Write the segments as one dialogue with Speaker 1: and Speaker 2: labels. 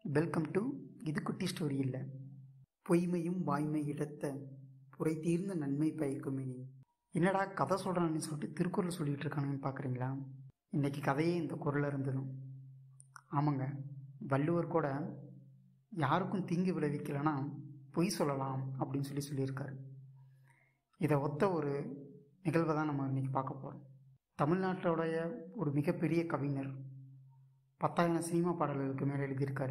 Speaker 1: welcome to இது குட்டி story இல்லை பொய்மையும் வாய்மை இடத்த புரை தீர்ந்த நன்மை பயக்குமே நீ என்னடா கதை சொல்கிறான்னு சொல்லிட்டு திருக்குறள் சொல்லிட்டு இருக்கானுன்னு பார்க்குறீங்களா இன்னைக்கு கதையே இந்த குரலில் இருந்ததும் ஆமாங்க வள்ளுவர் கூட யாருக்கும் தீங்கு விளைவிக்கலைன்னா பொய் சொல்லலாம் அப்படின்னு சொல்லி சொல்லியிருக்காரு இதை ஒத்த ஒரு நிகழ்வை தான் நம்ம இன்னைக்கு பார்க்க போகிறோம் தமிழ்நாட்டோடைய ஒரு மிகப்பெரிய கவிஞர் பத்தாயிரம் சினிமா பாடல்களுக்கு மேலே எழுதியிருக்காரு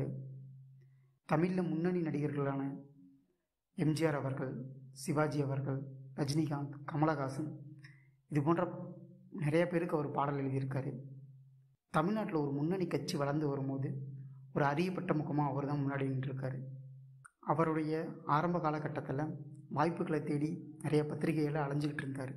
Speaker 1: தமிழில் முன்னணி நடிகர்களான எம்ஜிஆர் அவர்கள் சிவாஜி அவர்கள் ரஜினிகாந்த் கமலஹாசன் இது போன்ற நிறைய பேருக்கு அவர் பாடல் எழுதியிருக்காரு தமிழ்நாட்டில் ஒரு முன்னணி கட்சி வளர்ந்து வரும்போது ஒரு அறியப்பட்ட முகமாக அவர் தான் முன்னாடி நின்றுருக்காரு அவருடைய ஆரம்ப காலகட்டத்தில் வாய்ப்புகளை தேடி நிறைய பத்திரிகைகளை அலைஞ்சிக்கிட்டு இருந்தார்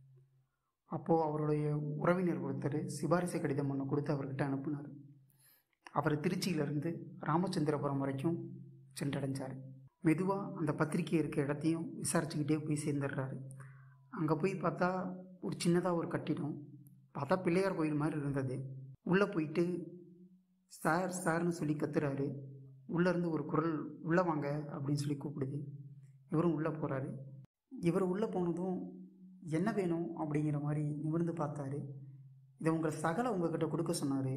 Speaker 1: அப்போது அவருடைய உறவினர் ஒருத்தர் சிபாரிசு கடிதம் ஒன்று கொடுத்து அவர்கிட்ட அனுப்புனார் அவர் திருச்சியிலேருந்து ராமச்சந்திரபுரம் வரைக்கும் சென்றடைஞ்சார் மெதுவாக அந்த பத்திரிக்கை இருக்க இடத்தையும் விசாரிச்சுக்கிட்டே போய் சேர்ந்துடுறாரு அங்கே போய் பார்த்தா ஒரு சின்னதாக ஒரு கட்டிடம் பார்த்தா பிள்ளையார் கோயில் மாதிரி இருந்தது உள்ளே போயிட்டு சார் சார்னு சொல்லி கத்துறாரு உள்ளேருந்து ஒரு குரல் உள்ளே வாங்க அப்படின்னு சொல்லி கூப்பிடுது இவரும் உள்ளே போகிறாரு இவர் உள்ளே போனதும் என்ன வேணும் அப்படிங்கிற மாதிரி நிமிர்ந்து பார்த்தாரு இதை உங்கள் சகலை உங்ககிட்ட கொடுக்க சொன்னார்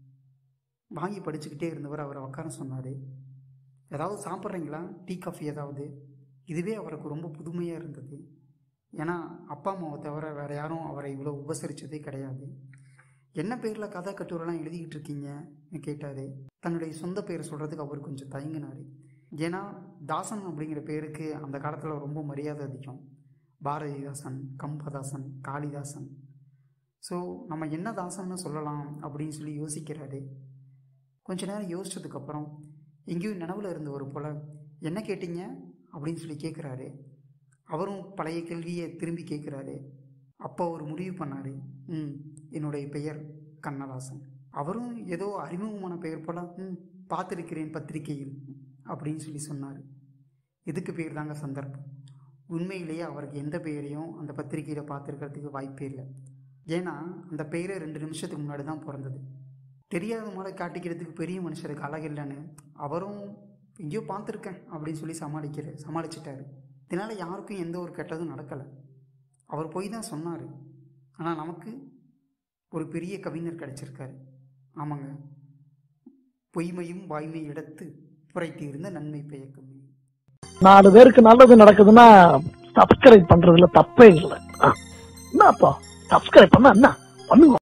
Speaker 1: வாங்கி படிச்சுக்கிட்டே இருந்தவர் அவரை உட்கார சொன்னார் ஏதாவது சாப்பிட்றீங்களா டீ காஃபி ஏதாவது இதுவே அவருக்கு ரொம்ப புதுமையாக இருந்தது ஏன்னா அப்பா அம்மாவை தவிர வேறு யாரும் அவரை இவ்வளோ உபசரித்ததே கிடையாது என்ன பேரில் கதை கட்டுரைலாம் எழுதிக்கிட்டு இருக்கீங்கன்னு கேட்டார் தன்னுடைய சொந்த பேரை சொல்கிறதுக்கு அவர் கொஞ்சம் தயங்கினார் ஏன்னா தாசன் அப்படிங்கிற பேருக்கு அந்த காலத்தில் ரொம்ப மரியாதை அதிகம் பாரதிதாசன் கம்பதாசன் காளிதாசன் ஸோ நம்ம என்ன தாசன்னு சொல்லலாம் அப்படின்னு சொல்லி யோசிக்கிறாரு கொஞ்ச நேரம் யோசிச்சதுக்கப்புறம் எங்கேயும் நினைவில் இருந்தவர் போல் என்ன கேட்டீங்க அப்படின்னு சொல்லி கேட்குறாரு அவரும் பழைய கேள்வியை திரும்பி கேட்குறாரு அப்போ அவர் முடிவு பண்ணார் ம் என்னுடைய பெயர் கண்ணதாசன் அவரும் ஏதோ அறிமுகமான பெயர் போல் ம் பார்த்துருக்கிறேன் பத்திரிகையில் அப்படின்னு சொல்லி சொன்னார் இதுக்கு பேர் தாங்க சந்தர்ப்பம் உண்மையிலேயே அவருக்கு எந்த பெயரையும் அந்த பத்திரிகையில் பார்த்துருக்கிறதுக்கு வாய்ப்பே இல்லை ஏன்னா அந்த பெயரை ரெண்டு நிமிஷத்துக்கு முன்னாடி தான் பிறந்தது தெரியாத மாதிரி காட்டிக்கிறதுக்கு பெரிய மனுஷருக்கு அழகில்லைன்னு அவரும் எங்கேயோ பார்த்துருக்கேன் அப்படின்னு சொல்லி சமாளிக்கிற சமாளிச்சிட்டாரு இதனால் யாருக்கும் எந்த ஒரு கெட்டதும் நடக்கலை அவர் போய் தான் சொன்னார் ஆனால் நமக்கு ஒரு பெரிய கவிஞர் கிடைச்சிருக்காரு ஆமாங்க பொய்மையும் வாய்மை எடுத்து புரைத்து இருந்த நன்மை பயக்கும்
Speaker 2: நாலு பேருக்கு நல்லது நடக்குதுன்னா சப்ஸ்கிரைப் பண்றதுல தப்பே இல்லை என்னப்பா சப்ஸ்கிரைப் பண்ணா என்ன பண்ணுங்க